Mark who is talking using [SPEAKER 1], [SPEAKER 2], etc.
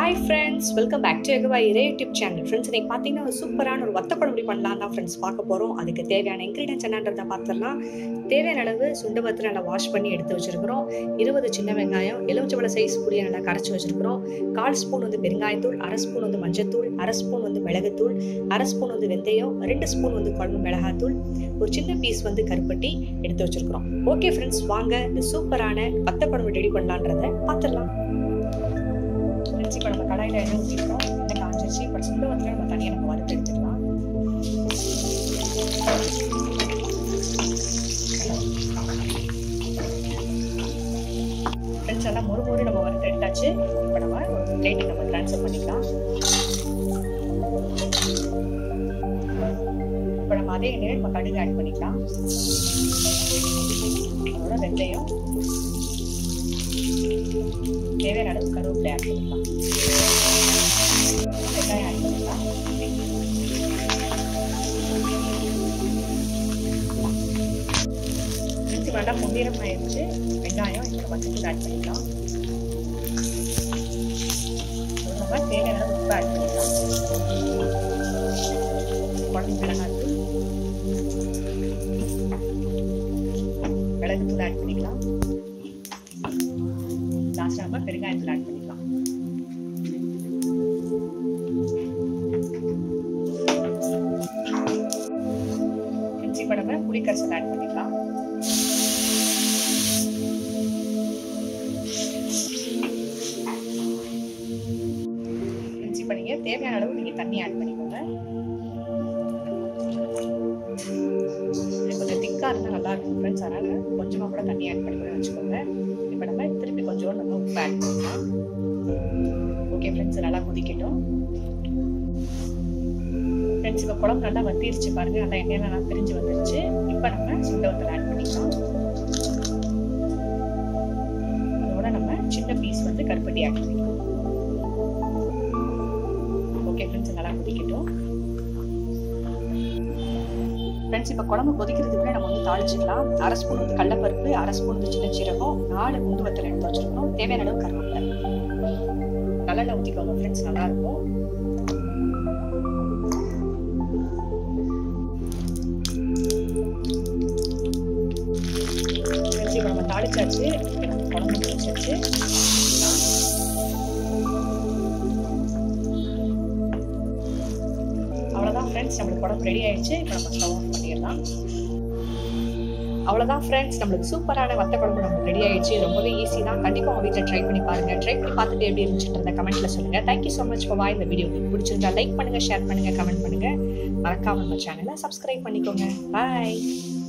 [SPEAKER 1] hi friends welcome back to எகவா இரே YouTube channel friends இன்னைக்கு பார்த்தீங்கன்னா ஒரு சூப்பரான ஒரு வத்த குழம்பு பண்ணலாம் தான் ஃப்ரெண்ட்ஸ் பார்க்க போகிறோம் அதுக்கு தேவையான இன்க்ரீடியன்ஸ் என்னன்றதை பார்த்துடலாம் தேவையான அளவு சுண்டு வத்து நல்லா வாஷ் பண்ணி எடுத்து வச்சிருக்கிறோம் இருபது சின்ன வெங்காயம் எலுமிச்சம்பழ சைஸ் புளியை நல்லா கரைச்சி வச்சிருக்கிறோம் கால் ஸ்பூன் வந்து பெருங்காயத்தூள் அரை ஸ்பூன் வந்து மஞ்சத்தூள் அரை ஸ்பூன் வந்து மிளகுத்தூள் அரை ஸ்பூன் வந்து வெந்தயம் ரெண்டு ஸ்பூன் வந்து குழம்பு மிளகாத்தூள் ஒரு சின்ன பீஸ் வந்து கருப்பட்டி எடுத்து வச்சிருக்கிறோம் ஓகே ஃப்ரெண்ட்ஸ் வாங்க இந்த சூப்பரான வத்த குழம்பு ரெடி பண்ணலான்றதை பார்த்துடலாம் ஃப்ரெண்ட்ஸ் இப்போ நம்ம கடாயில் எண்ணெய் ஊற்றிக்கிறோம் எண்ணெய் காஞ்சிருச்சு இப்போ சுண்ட வந்து நம்ம தனியாக நம்ம வறுத்து எடுத்துக்கலாம் ஃப்ரெண்ட்ஸ் எல்லாம் மொறு மொறு நம்ம வறுத்து எடுத்தாச்சு இப்போ நம்ம ஒரு பிளேட்டுக்கு நம்ம ட்ரான்ஸ்ஃபர் பண்ணிக்கலாம் இப்போ நம்ம அதே எண்ணெயில் நம்ம கடுகு ஆட் பண்ணிக்கலாம் அதோட வெந்தயம் தேவையான அளவு கருவேப்பிலை ஆட் பண்ணிக்கலாம் வெங்காயம் ஆட் பண்ணிக்கலாம் மிக்சி நல்லா பொன்னிறம் ஆயிடுச்சு வெங்காயம் இப்போ மஞ்சள் ஆட் பண்ணிக்கலாம் நம்ம தேவையான அளவு உப்பு ஆட் பண்ணிக்கலாம் குழம்பு மிளகாத்தூள் மிளகுத்தூள் ஆட் பண்ணிக்கலாம் லாஸ்ட் நம்ம பெருங்காயத்தில் ஆட் பண்ணிக்கலாம் இஞ்சி படவை புளிக்கரசல் ஆட் பண்ணிக்கலாம் இஞ்சி பண்ணிங்க தேவையான அளவு நீங்க தண்ணி ஆட் பண்ணிக்கோங்க இது கொஞ்சம் திக்கா இருந்தால் நல்லா இருக்கும் ஃப்ரெண்ட்ஸ் அதனால கொஞ்சமா கூட தண்ணி ஆட் பண்ணி கூட வச்சுக்கோங்க இப்போ நம்ம திருப்பி கொஞ்சம் நம்ம உப்பு ஆட் பண்ணிக்கலாம் ஓகே ஃப்ரெண்ட்ஸ் நல்லா கொதிக்கட்டும் ஃப்ரெண்ட்ஸ் இப்போ குழம்பு நல்லா வத்திருச்சு பாருங்க நல்லா எண்ணெய் நல்லா பிரிஞ்சு வந்துருச்சு இப்போ நம்ம சுண்டவத்தில் ஆட் பண்ணிக்கலாம் அதோட நம்ம சின்ன பீஸ் வந்து கருப்பட்டி ஆட் பண்ணிக்கலாம் ஓகே ஃப்ரெண்ட்ஸ் நல்லா கொதிக்கட்டும் ஃப்ரெண்ட்ஸ் இப்போ குழம்பு கொதிக்கிறதுக்குள்ளே நம்ம வந்து தாளிச்சிக்கலாம் அரை ஸ்பூன் வந்து கடலப்பருப்பு அரை ஸ்பூன் வந்து சின்ன சீரகம் நாலு குண்டு வத்தல் எடுத்து வச்சிருக்கோம் தேவையான அளவு கருவேப்பிலை நல்லெண்ணெய் ஊற்றிக்கோங்க ஃப்ரெண்ட்ஸ் நல்லா இருக்கும் ஃப்ரெண்ட்ஸ் இப்போ நம்ம தாளிச்சாச்சு இப்போ நம்ம குழம்பு வச்சாச்சு அவ்வளோதான் ஃப்ரெண்ட்ஸ் நம்மளுக்கு குழம்பு ரெடி ஆயிடுச்சு இப்போ நம்ம ஸ்டவ் ஆஃப் பண்ணிடலாம் அவ்வளோதான் ஃப்ரெண்ட்ஸ் நம்மளுக்கு சூப்பரான வத்த குழம்பு நம்ம ரெடி ஆயிடுச்சு ரொம்பவே ஈஸி தான் கண்டிப்பாக உங்கள் வீட்டில் ட்ரை பண்ணி பாருங்க ட்ரை பண்ணி பார்த்துட்டு எப்படி இருந்துச்சுன்றத கமெண்ட்ல சொல்லுங்க தேங்க்யூ ஸோ மச் ஃபார் இந்த வீடியோ உங்களுக்கு பிடிச்சிருந்தா லைக் பண்ணுங்க ஷேர் பண்ணுங்க கமெண்ட் பண்ணுங்க மறக்காம நம்ம சேனலை சப்ஸ்கிரைப் பண்ணிக்கோங்க பாய்